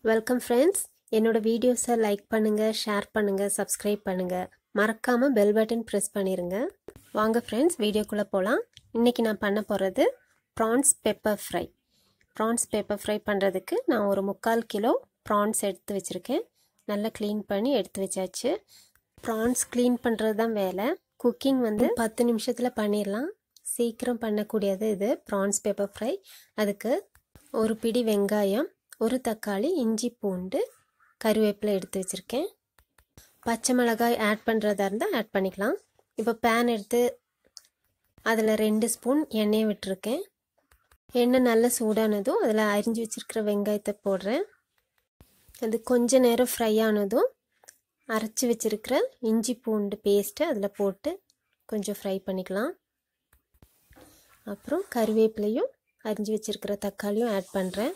welcome friends என்னோட வீடியோஸை like பண்ணுங்கள் ஷேர் பண்ணுங்கள் சப்ஸ்கிரைப் பண்ணுங்கள் மறக்காமல் பெல் பட்டன் ப்ரெஸ் பண்ணிடுங்க வாங்க ஃப்ரெண்ட்ஸ் வீடியோக்குள்ளே போகலாம் இன்றைக்கி நான் பண்ண போகிறது prawns pepper fry prawns pepper fry பண்ணுறதுக்கு நான் ஒரு முக்கால் கிலோ ப்ரான்ஸ் எடுத்து வச்சுருக்கேன் நல்லா க்ளீன் பண்ணி எடுத்து வச்சாச்சு ப்ரான்ஸ் க்ளீன் பண்ணுறது தான் வேலை குக்கிங் வந்து பத்து நிமிஷத்தில் பண்ணிடலாம் சீக்கிரம் பண்ணக்கூடியது இது ப்ரான்ஸ் பெப்பர் ஃப்ரை அதுக்கு ஒரு பிடி வெங்காயம் ஒரு தக்காளி இஞ்சி பூண்டு கருவேப்பிலை எடுத்து வச்சுருக்கேன் பச்சை மிளகாய் ஆட் பண்ணுறதா இருந்தால் ஆட் பண்ணிக்கலாம் இப்போ பேன் எடுத்து அதில் ரெண்டு ஸ்பூன் எண்ணெய் விட்டுருக்கேன் எண்ணெய் நல்லா சூடானதும் அதில் அரிஞ்சு வச்சுருக்கிற வெங்காயத்தை போடுறேன் அது கொஞ்ச நேரம் ஃப்ரை ஆனதும் அரைச்சி வச்சுருக்கிற இஞ்சி பூண்டு பேஸ்ட்டு அதில் போட்டு கொஞ்சம் ஃப்ரை பண்ணிக்கலாம் அப்புறம் கருவேப்பிலையும் அரிஞ்சு வச்சுருக்கிற தக்காளியும் ஆட் பண்ணுறேன்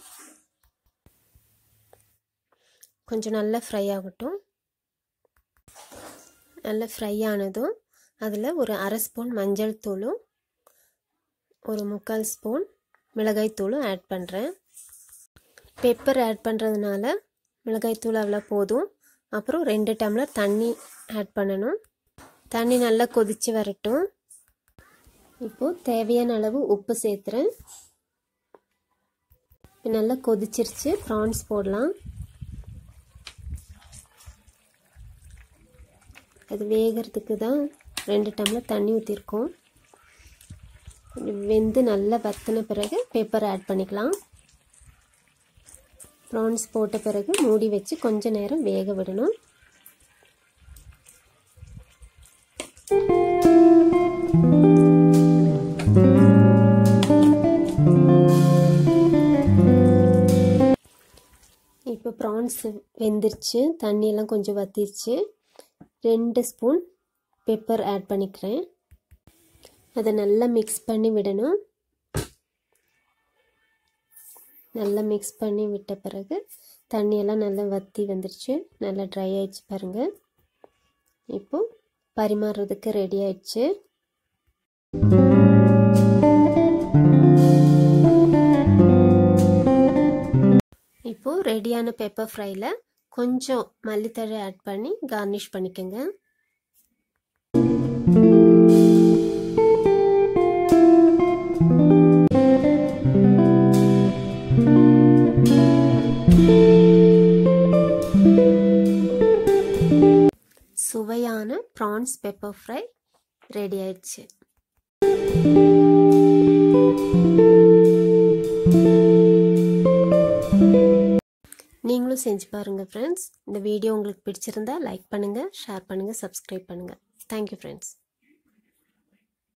கொஞ்சம் நல்லா ஃப்ரை ஆகட்டும் நல்லா ஃப்ரை ஆனதும் அதில் ஒரு அரை ஸ்பூன் மஞ்சள் தூளும் ஒரு முக்கால் ஸ்பூன் மிளகாய் தூளும் ஆட் பண்ணுறேன் பெப்பர் ஆட் பண்ணுறதுனால மிளகாய் தூள் அவ்வளோ போதும் அப்புறம் ரெண்டு டம்ளர் தண்ணி ஆட் பண்ணணும் தண்ணி நல்லா கொதித்து வரட்டும் இப்போது தேவையான அளவு உப்பு சேர்த்துறேன் நல்லா கொதிச்சிருச்சு ப்ரான்ஸ் போடலாம் அது வேகிறதுக்கு தான் ரெண்டு டம்ளர் தண்ணி ஊற்றிருக்கோம் வெந்து நல்லா வத்தின பிறகு பெப்பர் ஆட் பண்ணிக்கலாம் ப்ரான்ஸ் போட்ட பிறகு மூடி வச்சு கொஞ்ச நேரம் வேக விடணும் இப்போ ப்ரான்ஸ் வெந்துருச்சு தண்ணியெல்லாம் கொஞ்சம் வத்திருச்சு ரெண்டு ஸ்பூன் பெப்பர் ஆட் பண்ணிக்கிறேன் அதை நல்லா மிக்ஸ் பண்ணி விடணும் நல்லா மிக்ஸ் பண்ணி விட்ட பிறகு தண்ணியெல்லாம் நல்லா வற்றி வந்துருச்சு நல்லா ட்ரை ஆயிடுச்சு பாருங்கள் இப்போது பரிமாறுறதுக்கு ரெடி ஆயிடுச்சு இப்போது ரெடியான பெப்பர் ஃப்ரையில் கொஞ்சம் மல்லித்தழை ஆட் பண்ணி கார்னிஷ் பண்ணிக்கோங்க சுவையான ப்ரான்ஸ் பெப்பர் ஃப்ரை ரெடி ஆயிடுச்சு நீங்களும் செஞ்சு பாருங்கள் ஃப்ரெண்ட்ஸ் இந்த வீடியோ உங்களுக்கு பிடிச்சிருந்தா லைக் பண்ணுங்கள் ஷேர் பண்ணுங்கள் சப்ஸ்கிரைப் பண்ணுங்கள் தேங்க்யூ ஃப்ரெண்ட்ஸ்